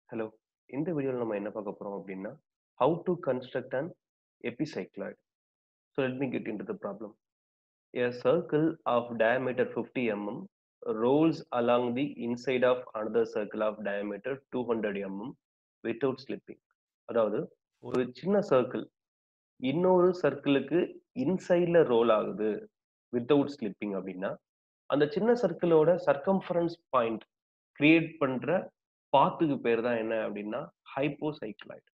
hello இந்த வீடியோவில் நம்ம என்ன பார்க்க போகிறோம் அப்படின்னா how to construct an epicycloid so let me get into the problem a circle of diameter 50 mm rolls along the inside of another circle of diameter 200 mm without slipping அதாவது ஒரு சின்ன சர்க்கிள் இன்னொரு சர்க்கிளுக்கு இன்சைட்ல ரோல் ஆகுது without slipping அப்படின்னா அந்த சின்ன சர்க்கிளோட சர்க்கம்ஃபரன்ஸ் பாயிண்ட் கிரியேட் பண்ற பாத்துக்கு பேர் தான் என்ன அப்படின்னா hypocycloid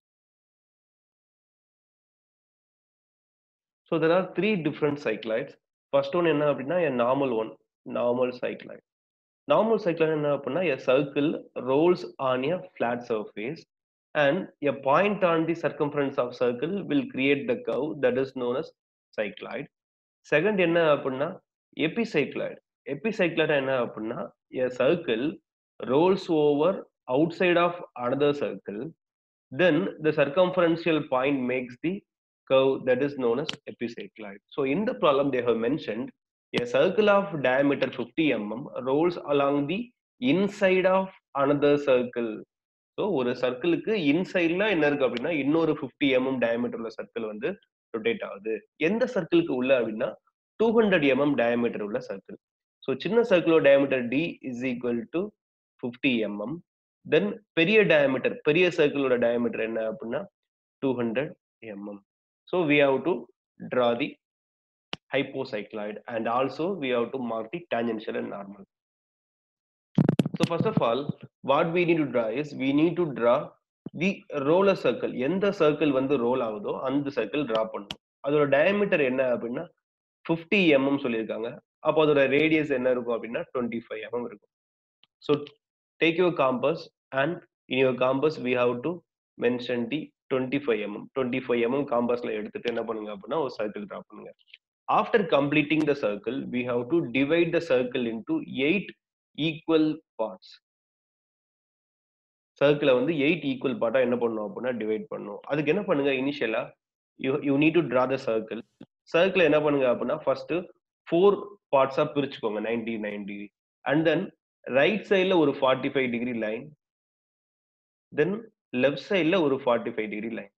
so there are three different cycloids first one என்ன அப்படின்னா a normal one normal cycloid normal cycloid என்ன அப்படின்னா a circle rolls on a flat surface and a point on the circumference of circle will create the curve that is known as cycloid second என்ன அப்படின்னா epicycloid epicycloid என்ன அப்படின்னா a circle rolls over outside of another circle then the circumferential point makes the curve that is known as epicycloid so in the problem they have mentioned a circle of diameter 50 mm rolls along the inside of another circle so ஒரு சர்க்கிளுக்கு இன்சைட்ல என்ன இருக்கு அப்படின்னா இன்னொரு fifty mm diameter உள்ள circle வந்து rotate ஆகுது எந்த சர்க்கிளுக்கு உள்ள அப்படின்னா டூ ஹண்ட்ரட் எம்எம் டயமீட்டர் உள்ள சர்க்கிள் ஸோ சின்ன சர்க்கிளோட diameter D is equal to fifty mm then பெரிய டயமீட்டர் பெரிய சர்க்கிளோட டயமீட்டர் என்ன அப்படின்னா two hundred mm so we have to draw the hypocycloid and also we have to mark the tangential and normal so first of all what we need to draw is we need to draw the roller circle எந்த circle வந்து roll ஆகுதோ அந்த circle draw பண்ணணும் அதோட diameter என்ன அப்படின்னா fifty MM சொல்லியிருக்காங்க அப்போ அதோட ரேடியஸ் என்ன இருக்கும் அப்படின்னா டுவெண்ட்டி ஃபைவ் எம்எம் இருக்கும் so take your compass and in your compass we have to mention the twenty five mm twenty five mm காம்பஸ்ல எடுத்துட்டு என்ன பண்ணுங்க அப்படின்னா ஒரு சர்க்கிள் டிரா பண்ணுங்க after completing the circle we have to divide the circle into eight equal parts சர்க்கிளை வந்து eight equal பார்ட்டா என்ன பண்ணும் அப்படின்னா டிவைட் பண்ணும் அதுக்கு என்ன பண்ணுங்க இனிஷியலா you you need to draw the circle circle என்ன பண்ணுங்க அப்படின்னா ஃபர்ஸ்ட் ஃபோர் பார்ட்ஸா பிரிச்சுக்கோங்க ninety nine degree and then right சைட்ல ஒரு forty five degree line then left சைட்ல ஒரு forty five degree line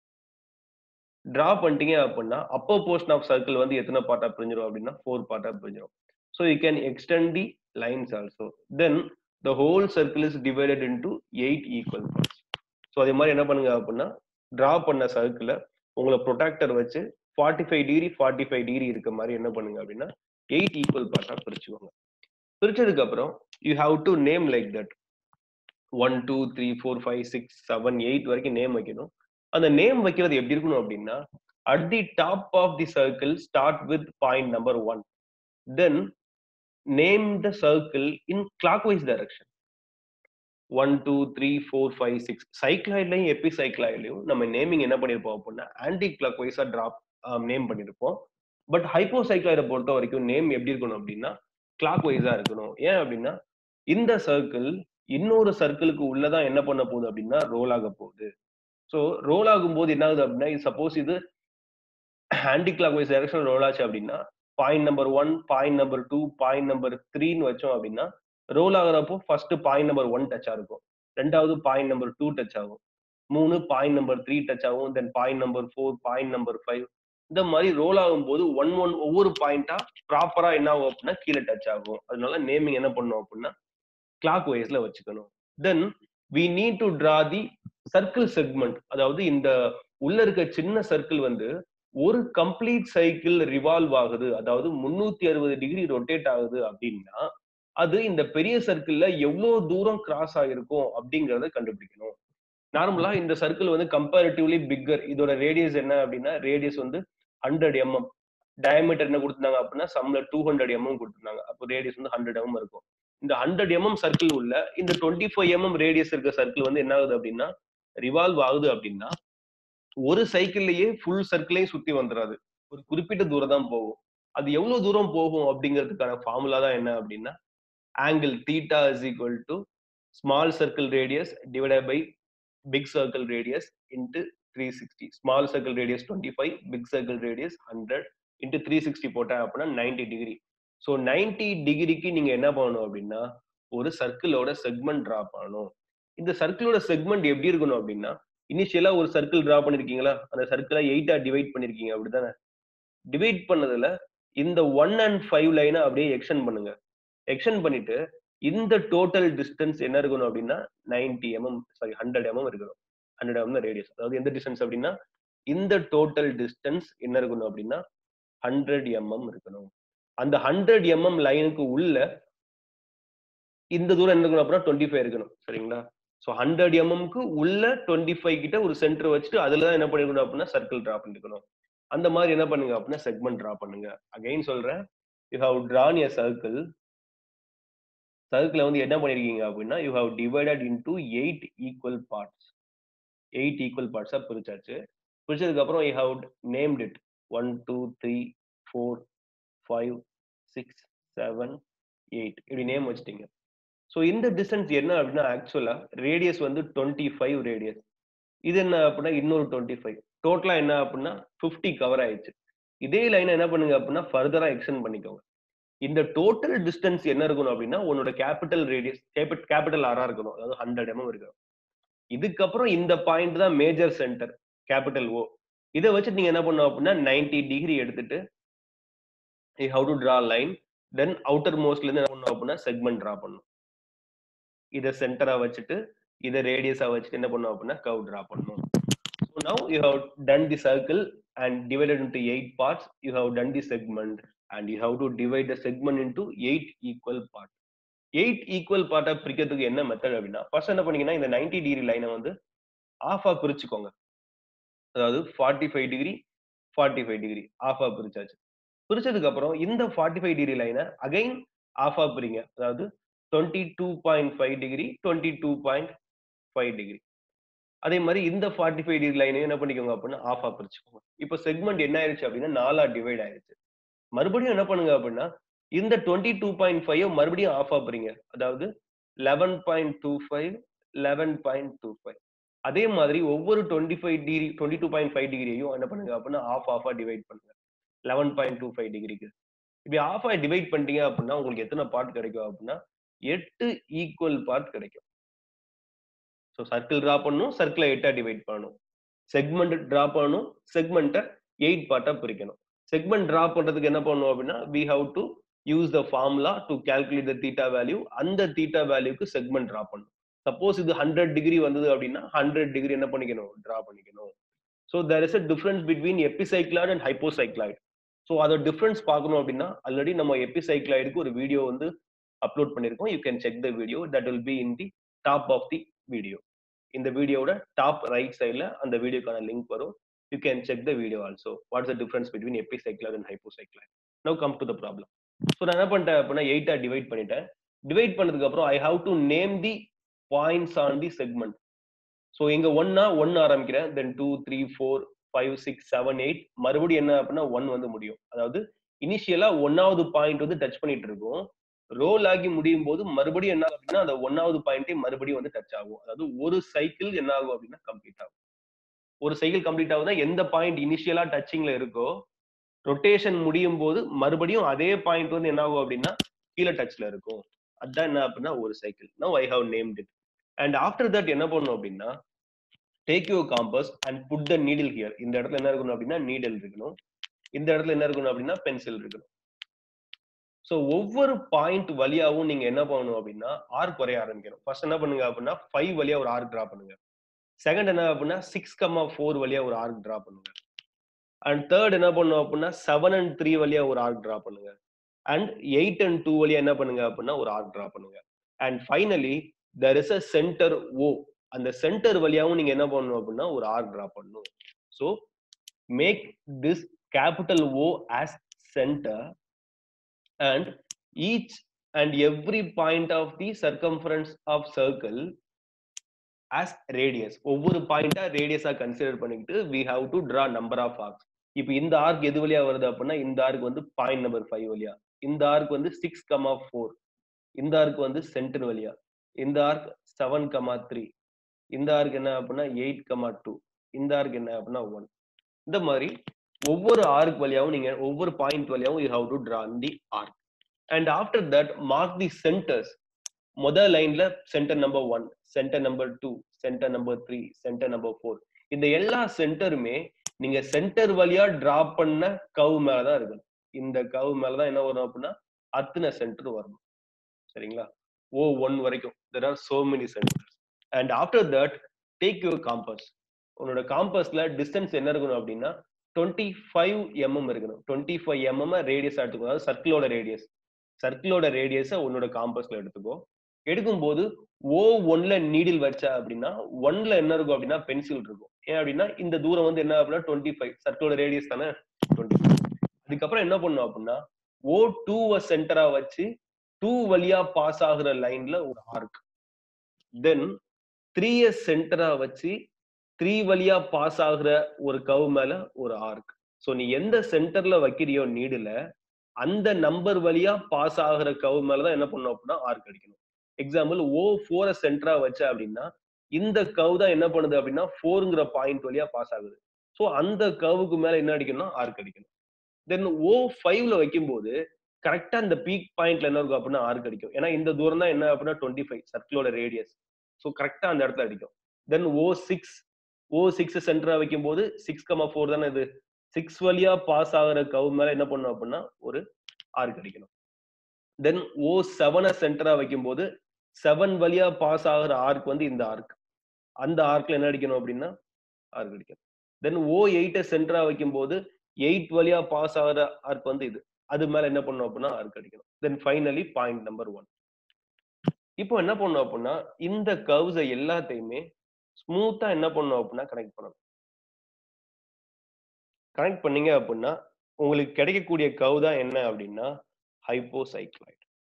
draw பண்ணிட்டீங்க அப்படின்னா அப்போ போர்ஷன் ஆஃப் சர்க்கிள் வந்து எத்தனை பார்ட்டா பிரிஞ்சிடும் அப்படின்னா ஃபோர் பார்ட்டா பிரிஞ்சிடும் so you can extend the lines also then the whole circle is divided into eight equal parts so அதே மாதிரி என்ன பண்ணுங்க அப்படின்னா டிரா பண்ண சர்க்கிளை உங்களை ப்ரொடெக்டர் வச்சு forty five degree forty five degree இருக்க மாதிரி என்ன பண்ணுங்க அப்படின்னா எயிட் ஈக்குவல் பார்ட்டா பிரிச்சுக்கோங்க பிரிச்சதுக்கு அப்புறம் you have to name like that one two three four five six seven eight வரைக்கும் நேம் வைக்கணும் அந்த நேம் வைக்கிறது எப்படி இருக்கணும் அப்படின்னா at the top of the circle start with point number one then name the circle in clockwise direction one two three four five six சைக்ளாய்ட்லையும் எப்பி சைக்ளாய்ட்லையும் நம்ம நேமிங் என்ன பண்ணியிருப்போம் அப்படின்னா ஆன்டி கிளாக் வைஸா டிராப் நேம் பண்ணியிருப்போம் பட் ஹைப்போ சைக்ளாய்டை பொறுத்த வரைக்கும் நேம் எப்படி இருக்கணும் அப்படின்னா கிளாக் வைஸா இருக்கணும் ஏன் அப்படின்னா இந்த சர்க்கிள் இன்னொரு சர்க்கிளுக்கு உள்ளதான் என்ன பண்ண போகுது அப்படின்னா ரோல் ஆக போகுது ஸோ ரோல் ஆகும்போது என்ன ஆகுது அப்படின்னா சப்போஸ் இது anticlockwise direction roll ஆச்சு அப்படின்னா point number one point number two point number த்ரீன்னு வச்சோம் அப்படின்னா ரோல் ஆகுறப்போ ஃபர்ஸ்ட் பாயிண்ட் நம்பர் ஒன் டச்சா இருக்கும் ரெண்டாவது பாயிண்ட் நம்பர் டூ டச் ஆகும் மூணு பாயிண்ட் நம்பர் த்ரீ டச் ஆகும் then point number four point number five இந்த மாதிரி ரோல் ஆகும்போது ஒன் ஒன் ஒவ்வொரு பாயிண்டா ப்ராப்பரா என்ன ஆகும் அப்படின்னா கீழே டச் ஆகும் அதனால நேமிங் என்ன பண்ணும் அப்படின்னா கிளாக் வைஸ்ல வச்சுக்கணும் then we need to draw the circle segment அதாவது இந்த உள்ள இருக்க சின்ன சர்க்கிள் வந்து ஒரு கம்ப்ளீட் சைக்கிள் ரிவால்வ் ஆகுது அதாவது முன்னூத்தி அறுபது டிகிரி ரொட்டேட் ஆகுது அப்படின்னா அது இந்த பெரிய சர்க்கிள்ல எவ்வளவு தூரம் கிராஸ் ஆகிருக்கும் அப்படிங்கறத கண்டுபிடிக்கணும் நார்மலா இந்த சர்க்கிள் வந்து கம்பேரிட்டிவ்லி பிக்கர் இதோட ரேடியஸ் என்ன அப்படின்னா ரேடியஸ் வந்து ஹண்ட்ரட் எம்எம் டயமீட்டர் என்ன கொடுத்துருந்தாங்க அப்படின்னா சம்ல டூ ஹண்ட்ரட் எம்எம் கொடுத்துருந்தாங்க அப்போ ரேடியஸ் வந்து ஹண்ட்ரட் எம்எம் இருக்கும் இந்த ஹண்ட்ரட் எம்எம் சர்க்கிள் உள்ள இந்த டுவெண்ட்டி ஃபைவ் எம்எம் ரேடியஸ் இருக்க சர்க்கிள் வந்து என்ன ஆகுது அப்படின்னா ரிவால்வ் ஆகுது அப்படின்னா ஒரு சைக்கிள்லயே ஃபுல் சர்க்கிளையும் சுத்தி வந்துடாது ஒரு குறிப்பிட்ட தூரம் தான் போகும் அது எவ்வளவு தூரம் போகும் அப்படிங்கிறதுக்கான ஃபார்முலா தான் என்ன அப்படின்னா angle theta is equal to small circle radius divided by big circle radius into three sixty small circle radius twenty five big circle radius hundred into three sixty போட்டேன் அப்படின்னா நைன்டி டிகிரி ஸோ நைன்டி டிகிரிக்கு நீங்க என்ன பண்ணணும் அப்படின்னா ஒரு சர்க்கிளோட segment draw பண்ணணும் இந்த சர்க்கிளோட செக்மெண்ட் எப்படி இருக்கணும் அப்படின்னா இனிஷியலா ஒரு சர்க்கிள் டிரா பண்ணிருக்கீங்களா அந்த சர்க்கிளை எயிட்டா டிவைட் பண்ணிருக்கீங்க அப்படிதானே டிவைட் பண்ணதுல இந்த ஒன் அண்ட் ஃபைவ் லைனை அப்படியே எக்ஸ்டெண்ட் பண்ணுங்க எக்ஸ்டெண்ட் பண்ணிட்டு இந்த டோட்டல் டிஸ்டன்ஸ் என்ன இருக்கணும் அப்படின்னா ninety mm sorry hundred mm இருக்கணும் ஹண்ட்ரட் எம்எம் ரேடியஸ் அதாவது எந்த டிஸ்டன்ஸ் அப்படின்னா இந்த டோட்டல் டிஸ்டன்ஸ் என்ன இருக்கணும் அப்படின்னா ஹண்ட்ரட் எம்எம் இருக்கணும் அந்த ஹண்ட்ரட் எம்எம் லைனுக்கு உள்ள இந்த தூரம் என்ன இருக்கணும் அப்படின்னா டுவெண்ட்டி ஃபைவ் இருக்கணும் சரிங்களா ஸோ ஹண்ட்ரட் எம்எம்க்கு உள்ள டுவெண்ட்டி ஃபைவ் கிட்ட ஒரு சென்டர் வச்சுட்டு அதுல தான் என்ன பண்ணிருக்கணும் அப்படின்னா சர்க்கிள் டிரா பண்ணிருக்கணும் அந்த மாதிரி என்ன பண்ணுங்க அப்படின்னா செக்மெண்ட் டிரா பண்ணுங்க அகைன் சொல்றேன் you have drawn a circle சர்க்கிளை வந்து என்ன பண்ணிருக்கீங்க அப்படின்னா you have divided into eight equal parts eight equal பார்ட்ஸா பிரிச்சாச்சு பிரிச்சதுக்கு அப்புறம் you have named it one two three four five six seven eight இப்படி நேம் வச்சுட்டீங்க ஸோ இந்த டிஸ்டன்ஸ் என்ன அப்படின்னா ஆக்சுவலா ரேடியஸ் வந்து டுவெண்ட்டி ஃபைவ் ரேடியஸ் இது என்ன அப்படின்னா இன்னொரு டுவெண்ட்டி ஃபைவ் டோட்டலா என்ன அப்படின்னா ஃபிஃப்டி கவர் ஆயிடுச்சு இதே லைனை என்ன பண்ணுங்க அப்படின்னா ஃபர்தரா எக்ஸ்டெண்ட் பண்ணிக்கோங்க இந்த டோட்டல் டிஸ்டன்ஸ் என்ன இருக்கணும் அப்படின்னா உன்னோட கேபிட்டல் ரேடியஸ் கேபிட்டல் ஆரா இருக்கணும் அதாவது ஹண்ட்ரட் எம்எம் இருக்கணும் இதுக்கப்புறம் இந்த பாயிண்ட் தான் மேஜர் சென்டர் கேபிட்டல் ஓ இதை வச்சு நீங்க என்ன பண்ணும் அப்படின்னா நைன்டி டிகிரி எடுத்துட்டு how to draw line then அவுட்டர் மோஸ்ட்ல இருந்து என்ன பண்ணும் அப்படின்னா செக்மெண்ட் டிரா பண்ணும் இதை சென்டரா வச்சுட்டு இதை ரேடியஸா வச்சுட்டு என்ன பண்ணும் அப்படின்னா கவ் டிரா பண்ணும் so now you have done the circle and divided into eight parts you have done the segment and you have to divide the segment into eight equal part eight equal பார்ட்டா பிரிக்கிறதுக்கு என்ன method அப்படின்னா first என்ன பண்ணீங்கன்னா இந்த ninety degree லைனை வந்து ஆஃபா பிரிச்சுக்கோங்க அதாவது forty five degree forty five degree ஆஃபா பிரிச்சாச்சு பிரிச்சதுக்கு அப்புறம் இந்த ஃபார்ட்டி ஃபைவ் டிகிரி லைனை அகைன் ஆஃபா பிரிங்க அதாவது twenty two point five degree twenty two point five degree அதே மாதிரி இந்த ஃபார்ட்டி ஃபைவ் டிகிரி லைனையும் என்ன பண்ணிக்கோங்க அப்படின்னா ஆஃபா பிரிச்சுக்கோங்க இப்போ செக்மெண்ட் என்ன ஆயிருச்சு அப்படின்னா நாலா டிவைட் ஆயிருச்சு மறுபடியும் என்ன பண்ணுங்க அப்படின்னா இந்த டுவெண்ட்டி டூ பாயிண்ட் ஃபைவ் மறுபடியும் ஆஃப் ஆகுறீங்க அதாவது eleven point two five eleven point two five அதே மாதிரி ஒவ்வொரு twenty five degree twenty two point five டிகிரியும் என்ன பண்ணுங்க அப்படின்னா ஆஃப் ஆஃபா டிவைட் பண்ணுங்க லெவன் பாயிண்ட் டூ ஃபைவ் டிகிரிக்கு இப்படி ஆஃபா டிவைட் பண்ணிட்டீங்க அப்படின்னா உங்களுக்கு எத்தனை பார்ட் கிடைக்கும் அப்படின்னா எட்டு ஈக்குவல் பார்ட் கிடைக்கும் ஸோ சர்க்கிள் டிரா பண்ணணும் சர்க்கிளை எட்டா டிவைட் பண்ணணும் செக்மெண்ட் டிரா பண்ணணும் செக்மெண்ட்டை எயிட் பார்ட்டா பிரிக்கணும் செக்மெண்ட் டிரா பண்றதுக்கு என்ன பண்ணணும் அப்படின்னா we have to use the formula to calculate the theta value அந்த தீட்டா வேல்யூக்கு செக்மெண்ட் டிரா பண்ணணும் சப்போஸ் இது ஹண்ட்ரட் டிகிரி வந்தது அப்படின்னா ஹண்ட்ரட் டிகிரி என்ன பண்ணிக்கணும் டிரா பண்ணிக்கணும் so there is a difference between epicycloid and hypocycloid so அதோட டிஃபரன்ஸ் பார்க்கணும் அப்படின்னா ஆல்ரெடி நம்ம எபிசைக்ளாய்டுக்கு ஒரு வீடியோ வந்து அப்லோட் பண்ணியிருக்கோம் you can check the video that will be in the top of the video இந்த வீடியோட டாப் ரைட் சைடில் அந்த வீடியோக்கான லிங்க் வரும் you can check the video also what's the difference between epicycloid and hypocycloid now come to the problem so நான் என்ன பண்ணிட்டேன் அப்படின்னா எயிட்டா டிவைட் பண்ணிட்டேன் டிவைட் பண்ணதுக்கு அப்புறம் I have to name the points on the segment so இங்க ஒன்னா one ஆரம்பிக்கிறேன் then two three four five six seven eight மறுபடியும் என்ன அப்படின்னா ஒன் வந்து முடியும் அதாவது இனிஷியலா ஒன்னாவது பாயிண்ட் வந்து டச் பண்ணிட்டு இருக்கும் ரோல் ஆகி முடியும் போது மறுபடியும் என்ன அப்படின்னா அந்த ஒன்னாவது பாயிண்டே மறுபடியும் வந்து டச் ஆகும் அதாவது ஒரு சைக்கிள் என்ன ஆகும் அப்படின்னா கம்ப்ளீட் ஆகும் ஒரு சைக்கிள் கம்ப்ளீட் ஆகுதுன்னா எந்த பாயிண்ட் இனிஷியலா டச்சிங்ல இருக்கோ ரொட்டேஷன் முடியும் போது மறுபடியும் அதே பாயிண்ட் வந்து என்ன ஆகும் அப்படின்னா கீழே டச்ல இருக்கும் அதுதான் என்ன அப்படின்னா ஒரு cycle now I have named it and after that என்ன பண்ணும் அப்படின்னா take you compass and put the needle here இந்த இடத்துல என்ன இருக்கணும் அப்படின்னா நீடில் இருக்கணும் இந்த இடத்துல என்ன இருக்கணும் அப்படின்னா பென்சில் இருக்கணும் ஸோ ஒவ்வொரு பாயிண்ட் வழியாவும் நீங்க என்ன பண்ணணும் அப்படின்னா ஆர்க் வரைய ஆரம்பிக்கணும் ஃபர்ஸ்ட் என்ன பண்ணுங்க அப்படின்னா ஃபைவ் வழியா ஒரு ஆர்க் டிரா பண்ணுங்க செகண்ட் என்ன அப்படின்னா சிக்ஸ் கம்மா ஃபோர் வழியா ஒரு ஆர்க் டிரா பண்ணுங்க அண்ட் தேர்ட் என்ன பண்ணும் அப்படின்னா செவன் அண்ட் த்ரீ வழியா ஒரு ஆர்க் டிரா பண்ணுங்க அண்ட் எயிட் அண்ட் டூ வழியா என்ன பண்ணுங்க அப்படின்னா ஒரு ஆர்க் டிரா பண்ணுங்க and finally there is a centre O அந்த சென்டர் வழியாவும் நீங்க என்ன பண்ணணும் அப்படின்னா ஒரு ஆர்க் டிரா பண்ணணும் so make this capital O as centre and each and every point of the circumference of circle as radius ஒவ்வொரு பாயிண்டா ரேடியஸா கன்சிடர் பண்ணிக்கிட்டு we have to draw number of arcs இப்போ இந்த ஆர்க் எது வழியா வருது அப்படின்னா இந்த ஆர்க் வந்து பாயிண்ட் நம்பர் ஃபைவ் வழியா இந்த ஆர்க் வந்து சிக்ஸ் கமா ஃபோர் இந்த ஆர்க் வந்து சென்டர் வழியா இந்த ஆர்க் செவன் கமா த்ரீ இந்த ஆர்க் என்ன அப்படின்னா எயிட் கமா டூ இந்த ஆர்க் என்ன அப்படின்னா ஒன் இந்த மாதிரி ஒவ்வொரு ஆர்க் வழியாவும் நீங்க ஒவ்வொரு பாயிண்ட் வழியாவும் you have to draw the arc and after that mark the centres முதல் லைன்ல centre number one centre number two centre number three centre number four இந்த எல்லா சென்டருமே நீங்க சென்டர் வழியா டிராப் பண்ண கவு மேலதான் இருக்கணும் இந்த கவு மேலதான் என்ன வரும் அப்படின்னா அத்தனை சென்டர் வரணும் சரிங்களா ஓ ஒன் வரைக்கும் there are so many centres and after that take your compass உன்னோட காம்பஸ்ல டிஸ்டன்ஸ் என்ன இருக்கணும் அப்படின்னா டுவெண்ட்டி ஃபைவ் எம்எம் இருக்கணும் டுவெண்ட்டி ஃபைவ் எம்எம் ரேடியஸ் எடுத்துக்கோ அதாவது சர்க்கிளோட ரேடியஸ் சர்க்கிளோட ரேடியஸை உன்னோட காம்பஸ்ல எடுத்துக்கோ எடுக்கும்போது ஓ ஒன்ல நீடில் வச்ச அப்படின்னா ஒன்ல என்ன இருக்கும் அப்படின்னா பென்சில் இருக்கும் ஏன் அப்படின்னா இந்த தூரம் வந்து என்ன அப்படின்னா டுவெண்ட்டி ஃபைவ் சர்க்கிளோட ரேடியஸ் தானே டுவெண்ட்டி ஃபைவ் அதுக்கப்புறம் என்ன பண்ணும் அப்படின்னா ஓ டூவை சென்டரா வச்சு டூ வழியா பாஸ் ஆகுற லைன்ல ஒரு ஆர்க் தென் த்ரீய சென்டரா வச்சு த்ரீ வழியா பாஸ் ஆகுற ஒரு கவ் மேல ஒரு ஆர்க் ஸோ நீ எந்த சென்டர்ல வைக்கிறியோ நீடுல அந்த நம்பர் வழியா பாஸ் ஆகுற கவ் மேலதான் என்ன பண்ணும் அப்படின்னா ஆர்க் அடிக்கணும் எக்ஸாம்பிள் ஓ ஃபோர சென்டரா வச்ச அப்படின்னா இந்த கவ் தான் என்ன பண்ணுது அப்படின்னா ஃபோருங்கிற பாயிண்ட் வழியா பாஸ் ஆகுது ஸோ அந்த கவுக்கு மேல என்ன அடிக்கணும்னா ஆர்க் அடிக்கணும் தென் ஓ ஃபைவ்ல வைக்கும்போது கரெக்டா இந்த பீக் பாயிண்ட்ல என்ன இருக்கும் அப்படின்னா ஆர்க் அடிக்கும் ஏன்னா இந்த தூரம் தான் என்ன அப்படின்னா டுவெண்ட்டி ஃபைவ் சர்க்கிளோட ரேடியஸ் ஸோ கரெக்டா அந்த இடத்துல அடிக்கும் தென் ஓ சிக்ஸ் ஓ சிக்ஸ் சென்டரா வைக்கும் போது சிக்ஸ் கமா ஃபோர் தானே இது சிக்ஸ் வழியா பாஸ் ஆகுற கவு மேல என்ன பண்ணும் அப்படின்னா ஒரு ஆர்க் அடிக்கணும் தென் ஓ செவனை சென்டரா வைக்கும் போது செவன் வழியா பாஸ் ஆகுற ஆர்க் வந்து இந்த ஆர்க் அந்த ஆர்க்ல என்ன அடிக்கணும் அப்படின்னா ஆர்க் அடிக்கணும் தென் ஓ எயிட்டை சென்டரா வைக்கும் போது எயிட் வழியா பாஸ் ஆகுற ஆர்க் வந்து இது அது மேல என்ன பண்ணும் அப்படின்னா ஆர்க் அடிக்கணும் then finally point number one இப்போ என்ன பண்ணும் அப்படின்னா இந்த கர்வ்ஸை எல்லாத்தையுமே ஸ்மூத்தா என்ன பண்ணும் அப்படின்னா கனெக்ட் பண்ணணும் கனெக்ட் பண்ணீங்க அப்படின்னா உங்களுக்கு கிடைக்கக்கூடிய கவ் தான் என்ன அப்படின்னா ஹைப்போசைக்ளாய்டு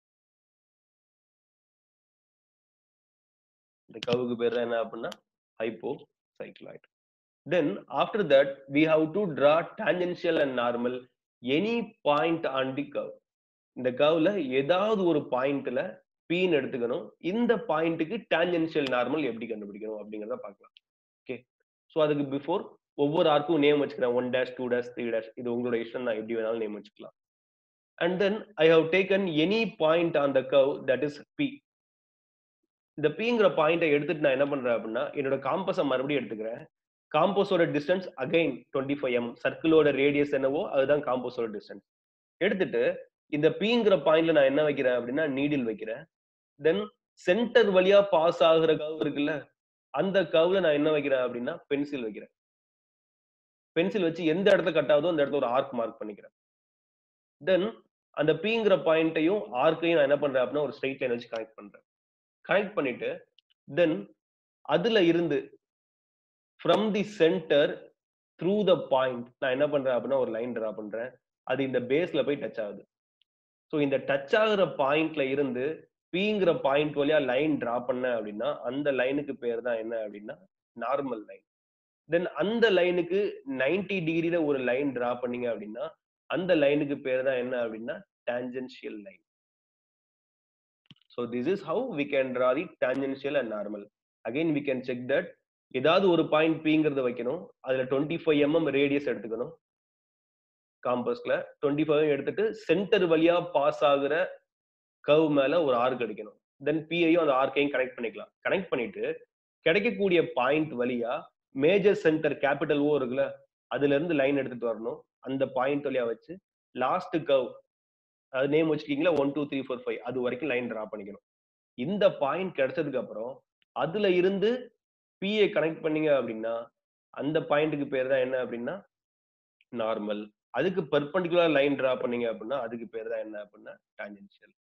இந்த கவுக்கு பேர் என்ன அப்படின்னா hypocycloid then after that we have to draw tangential and normal any point on the curve இந்த கவ்ல ஏதாவது ஒரு பாயிண்ட்ல பீன் எடுத்துக்கணும் இந்த பாயிண்ட்டுக்கு டான்ஜென்ஷியல் நார்மல் எப்படி கண்டுபிடிக்கணும் அப்படிங்கிறத பார்க்கலாம் ஓகே ஸோ அதுக்கு பிஃபோர் ஒவ்வொரு ஆர்க்கும் நேம் வச்சுக்கிறேன் one dash two dash three dash இது உங்களோட இஷ்டம் நான் எப்படி வேணாலும் நேம் வச்சுக்கலாம் and then I have taken any point on the curve that is P இந்த பிங்கிற பாயிண்டை எடுத்துட்டு நான் என்ன பண்றேன் அப்படின்னா என்னோட காம்பஸை மறுபடியும் எடுத்துக்கிறேன் காம்போஸோட distance again twenty five M சர்க்கிளோட ரேடியஸ் என்னவோ அதுதான் காம்போஸோட டிஸ்டன்ஸ் எடுத்துட்டு இந்த பிங்கிற பாயிண்ட்ல நான் என்ன வைக்கிறேன் அப்படின்னா நீடில் வைக்கிறேன் தென் சென்டர் வழியா பாஸ் ஆகுற கவ் இருக்குல்ல அந்த கவ்ல நான் என்ன வைக்கிறேன் அப்படின்னா பென்சில் வைக்கிறேன் பென்சில் வச்சு எந்த இடத்துல கட் ஆகுதோ அந்த இடத்துல ஒரு ஆர்க் மார்க் பண்ணிக்கிறேன் தென் அந்த பிங்கிற பாயிண்ட்டையும் ஆர்க்கையும் நான் என்ன பண்றேன் அப்படின்னா ஒரு ஸ்ட்ரைட் லைன் வச்சு கனெக்ட் பண்றேன் கனெக்ட் பண்ணிட்டு தென் அதுல இருந்து from the centre through the point நான் என்ன பண்றேன் அப்படின்னா ஒரு லைன் டிரா பண்றேன் அது இந்த பேஸ்ல போய் டச் ஆகுது ஸோ இந்த டச் ஆகுற பாயிண்ட்ல இருந்து பிங்கிற பாயிண்ட் வழியா லைன் டிரா பண்ண அப்படின்னா அந்த லைனுக்கு பேர் தான் என்ன அப்படின்னா நார்மல் லைன் தென் அந்த லைனுக்கு நைன்டி டிகிரியில ஒரு லைன் டிரா பண்ணீங்க அப்படின்னா அந்த லைனுக்கு பேர் தான் என்ன அப்படின்னா tangential line so this is how we can draw the tangential and normal again we can check that ஏதாவது ஒரு பாயிண்ட் பிங்கிறத வைக்கணும் அதுல டுவெண்ட்டி ஃபைவ் எம்எம் ரேடியஸ் எடுத்துக்கணும் காம்பஸ்ல டுவெண்ட்டி ஃபைவ் எடுத்துட்டு சென்டர் வழியா பாஸ் ஆகுற கர்வ் மேல ஒரு ஆர்க் அடிக்கணும் தென் பிஐயும் அந்த ஆர்க்கையும் கனெக்ட் பண்ணிக்கலாம் கனெக்ட் பண்ணிட்டு கிடைக்கக்கூடிய பாயிண்ட் வழியா மேஜர் சென்டர் கேபிட்டல் ஓ இருக்குல்ல அதுல இருந்து லைன் எடுத்துட்டு வரணும் அந்த பாயிண்ட் வழியா வச்சு லாஸ்ட் கவ் அது நேம் வச்சுக்கீங்களா one two three four five அது வரைக்கும் லைன் டிரா பண்ணிக்கணும் இந்த பாயிண்ட் கிடைச்சதுக்கு அப்புறம் அதுல இருந்து பிஏ கனெக்ட் பண்ணீங்க அப்படின்னா அந்த பாயிண்ட்டுக்கு பேர் தான் என்ன அப்படின்னா நார்மல் அதுக்கு பெர்பண்டிகுலர் லைன் டிரா பண்ணீங்க அப்படின்னா அதுக்கு பேர் தான் என்ன அப்படின்னா டான்ஜென்ஷியல்